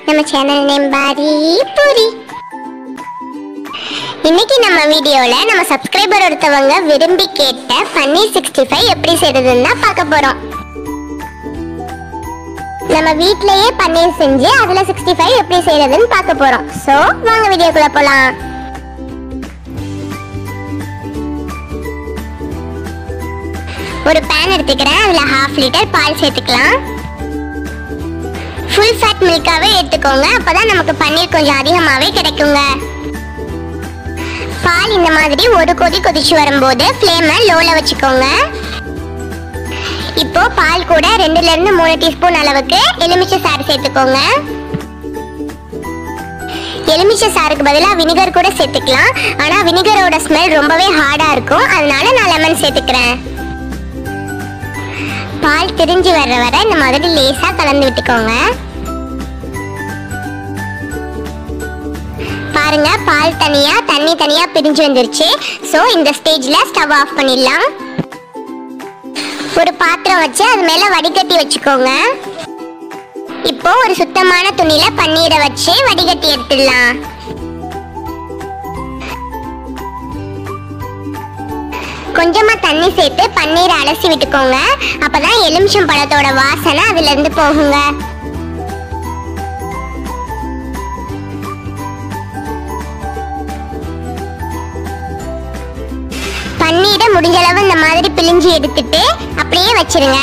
நம்ம channel name Pari puri இன்னைக்கு நம்ம வீடியோல நம்ம சப்ஸ்கிரைபர் ஒருத்தவங்க விரும்பி கேட்ட பன்னீர் சிக்ஸ்டி ஃபைவ் எப்படி செய்யறதுன்னு தான் பார்க்க போறோம் நம்ம வீட்லயே பன்னீர் செஞ்சு அதுல சிக்ஸ்டி ஃபைவ் எப்படி செய்யறதுன்னு பார்க்க போறோம் சோ வாங்க வீடியோக்குள்ள போலாம் ஒரு பேன் எடுத்துக்கிறேன் அதுல ஹாஃப் லிட்டர் பால் சேர்த்துக்கலாம் ஃபுல் ஃபேட் மில்காவே எடுத்துக்கோங்க அப்பதான் நமக்கு பன்னீர் கொஞ்சம் அதிகமாவே கிடைக்குங்க பால் இந்த மாதிரி ஒரு கொதி கொதிச்சு வரும்போது ஃப்ளேமை லோல வச்சுக்கோங்க இப்போ பால் கூட ரெண்டுல இருந்து மூணு டீஸ்பூன் அளவுக்கு எலுமிச்சை சாறு சேர்த்துக்கோங்க எலுமிச்சை சாருக்கு பதிலாக வினிகர் கூட சேர்த்துக்கலாம் ஆனா வினிகரோட ஸ்மெல் ரொம்பவே ஹார்டா இருக்கும் அதனால நான் லெமன் சேர்த்துக்கிறேன் பால் திரிஞ்சு வர்ற வரை இந்த மாதிரி லேசா கலந்து விட்டுக்கோங்க பாருங்க பால் தனியா தண்ணி தனியா பிரிஞ்சு வந்துருச்சு சோ இந்த ஸ்டேஜ்ல ஸ்டவ் ஆஃப் பண்ணிடலாம் ஒரு பாத்திரம் வச்சு அது மேல வடிகட்டி வச்சுக்கோங்க இப்போ ஒரு சுத்தமான துணியில பன்னீரை வச்சு வடிகட்டி எடுத்துடலாம் கொஞ்சமா தண்ணி சேர்த்து பன்னீரை அலசி விட்டுக்கோங்க அப்பதான் எலுமிச்சம் பழத்தோட வாசனை அதுல இருந்து போகுங்க பன்னீரை முடிஞ்ச அளவு இந்த மாதிரி பிழிஞ்சு எடுத்துட்டு அப்படியே வச்சிருங்க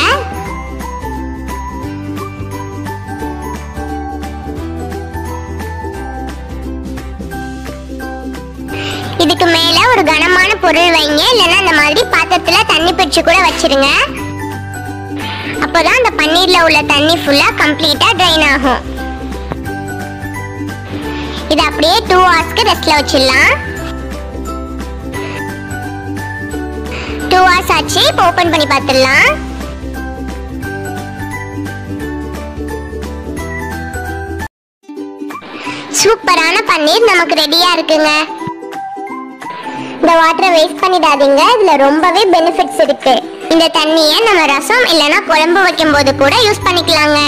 இதுக்கு மேல ஒரு கனமான பொருள் வைங்க இல்லைன்னா இந்த மாதிரி பாத்திரத்துல தண்ணி பிடிச்சு கூட வச்சிருங்க அப்போதான் அந்த பன்னீர்ல உள்ள தண்ணி ஃபுல்லா கம்ப்ளீட்டா ட்ரைன் ஆகும் இது அப்படியே டூ ஹவர்ஸ்க்கு ரெஸ்ட்ல வச்சிடலாம் டூ ஹவர்ஸ் ஆச்சு இப்போ ஓபன் பண்ணி பார்த்துடலாம் சூப்பரான பன்னீர் நமக்கு ரெடியா இருக்குங்க இந்த வாட்டரை வேஸ்ட் பண்ணிடாதீங்க இதுல ரொம்பவே பெனிஃபிட்ஸ் இருக்கு இந்த தண்ணியை நம்ம ரசம் இல்லைன்னா குழம்பு வைக்கும் போது கூட யூஸ் பண்ணிக்கலாங்க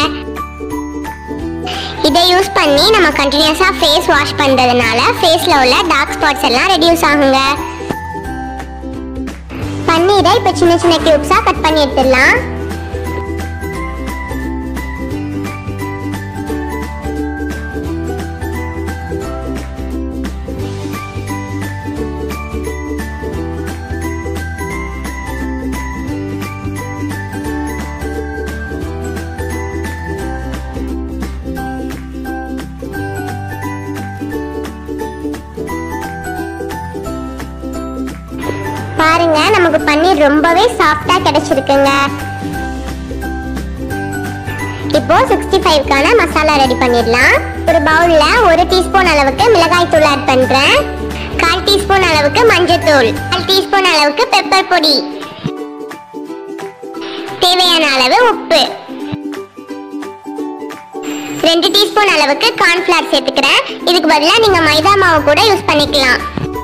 இதை யூஸ் பண்ணி நம்ம கண்டினியூஸா ஃபேஸ் வாஷ் பண்றதுனால ஃபேஸ்ல உள்ள டார்க் ஸ்பாட்ஸ் எல்லாம் ரெடியூஸ் ஆகுங்க பன்னீரை இப்போ சின்ன சின்ன கியூப்ஸா கட் பண்ணி எடுத்துடலாம் பாருங்க நமக்கு பன்னீர் ரொம்பவே சாஃப்டா கிடைச்சிருக்குங்க இப்போ சிக்ஸ்டி ஃபைவ்க்கான மசாலா ரெடி பண்ணிடலாம் ஒரு பவுல்ல ஒரு டீஸ்பூன் அளவுக்கு மிளகாய் தூள் ஆட் பண்றேன் கால் டீஸ்பூன் அளவுக்கு மஞ்சத்தூள் கால் டீஸ்பூன் அளவுக்கு பெப்பர் பொடி தேவையான அளவு உப்பு ரெண்டு டீஸ்பூன் அளவுக்கு கார்ன்ஃபிளவர் சேர்த்துக்கிறேன் இதுக்கு பதிலாக நீங்க மைதா மாவு கூட யூஸ் பண்ணிக்கலாம்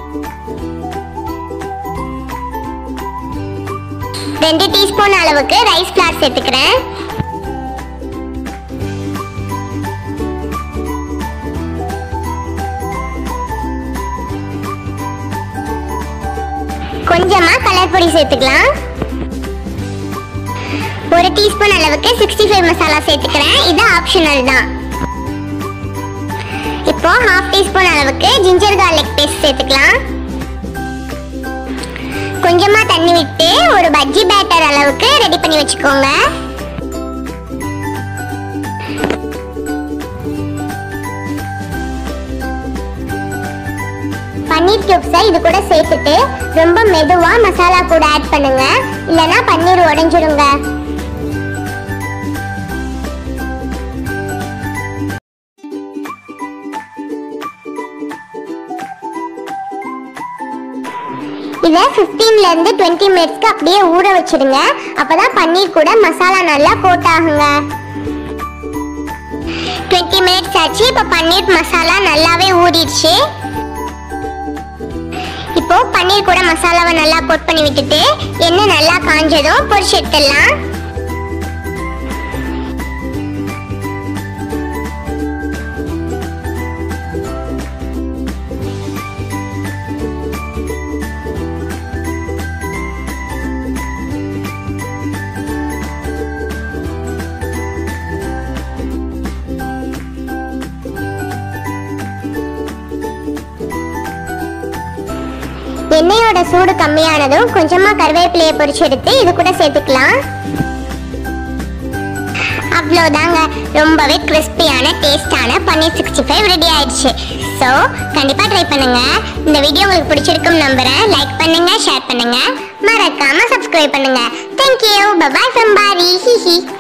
ரெண்டு டீஸ்பூன் அளவுக்கு ரைஸ் ஃப்ளார் சேர்த்துக்கிறேன் கொஞ்சமா கலர் பொடி சேர்த்துக்கலாம் ஒரு டீஸ்பூன் அளவுக்கு சிக்ஸ்டி ஃபைவ் மசாலா சேர்த்துக்கிறேன் இது ஆப்ஷனல் தான் இப்போ ஹாஃப் டீஸ்பூன் அளவுக்கு ஜிஞ்சர் கார்லிக் பேஸ்ட் சேர்த்துக்கலாம் கொஞ்சமா தண்ணி விட்டு ஒரு பஜ்ஜி பேட்டர் அளவுக்கு ரெடி பண்ணி வச்சுக்கோங்க பன்னீர் கியூப்ஸை இது கூட சேர்த்துட்டு ரொம்ப மெதுவா மசாலா கூட ஆட் பண்ணுங்க இல்லனா பன்னீர் உடைஞ்சிருங்க இதை 15 ல இருந்து டுவெண்ட்டி மினிட்ஸ்க்கு அப்படியே ஊற வச்சிடுங்க அப்பதான் பன்னீர் கூட மசாலா நல்லா கோட் ஆகுங்க டுவெண்ட்டி மினிட்ஸ் ஆச்சு இப்போ பன்னீர் மசாலா நல்லாவே ஊறிடுச்சு இப்போ பன்னீர் கூட மசாலாவை நல்லா கோட் பண்ணி விட்டுட்டு எண்ணெய் நல்லா காஞ்சதும் பொரிச்சு எடுத்துடலாம் எண்ணெயோட சூடு கம்மியானதும் கொஞ்சமா கருவேப்பிலையை பொரிச்சு எடுத்து இது கூட சேர்த்துக்கலாம் அவ்வளோதாங்க ரொம்பவே கிறிஸ்பியான டேஸ்டான பன்னீர் சிக்ஸ்டி ஃபைவ் ரெடி ஆயிடுச்சு ஸோ கண்டிப்பாக ட்ரை பண்ணுங்க இந்த வீடியோ உங்களுக்கு பிடிச்சிருக்கும் நம்புறேன் லைக் பண்ணுங்க ஷேர் பண்ணுங்க மறக்காம சப்ஸ்கிரைப் பண்ணுங்க தேங்க்யூ பபாய் ஃப்ரம் பாரி ஹி ஹி